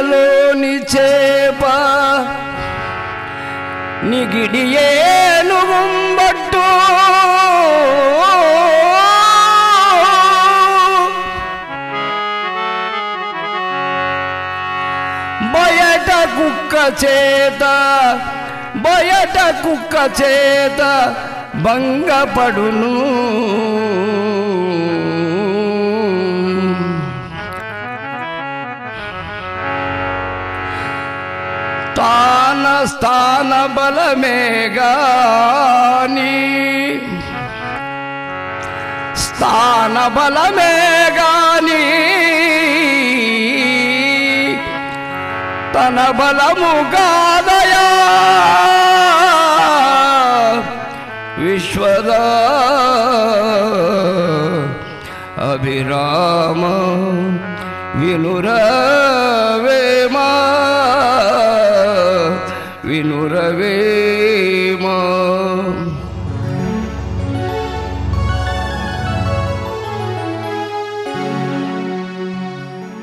నీళ్ళలోని చేప నిగిడియేను గుంబట్టు బయట కుక్క చేత బయట కుక్క చేత భంగపడును తాన స్థాన బలమే గాని స్థాన బలమే గాని తన బలము కాదయా విశ్వద అభిరామ వినురవేమా వినురవేమా